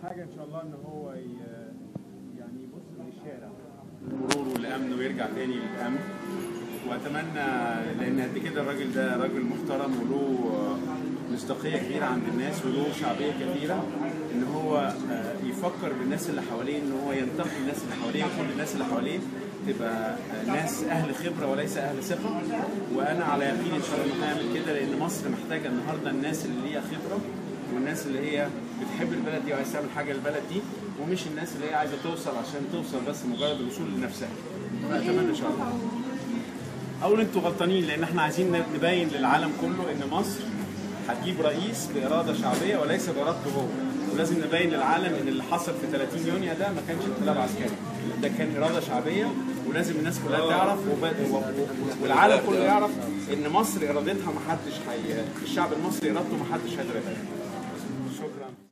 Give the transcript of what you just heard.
حاجه ان شاء الله ان هو ي- يعني يبص من الشارع المرور والامن ويرجع تاني للامن واتمنى لان قد كده الراجل ده راجل محترم وله مصداقيه كبيره عند الناس وله شعبيه كبيره ان هو آه، يفكر بالناس اللي حواليه ان هو ينتقي الناس اللي حواليه وكل الناس اللي حواليه تبقى آه، ناس اهل خبره وليس اهل ثقه وانا على يقين ان شاء الله انه هيعمل كده لان مصر محتاجه النهارده الناس اللي ليها خبره والناس اللي هي بتحب البلد دي وعايزه تعمل حاجه للبلد دي ومش الناس اللي هي عايزه توصل عشان توصل بس مجرد الوصول لنفسها فاتمنى ان شاء الله اقول انتوا غلطانين لان احنا عايزين نبين للعالم كله ان مصر هتجيب رئيس باراده شعبيه وليس بارادته هو ولازم نبين للعالم ان اللي حصل في 30 يونيو ده ما كانش انقلاب عسكري ده كان اراده شعبيه ولازم الناس كلها تعرف وب- و- و- والعالم كله يعرف ان مصر ارادتها ما حدش حي... الشعب المصري ارادته ما حدش هيضربها شكرا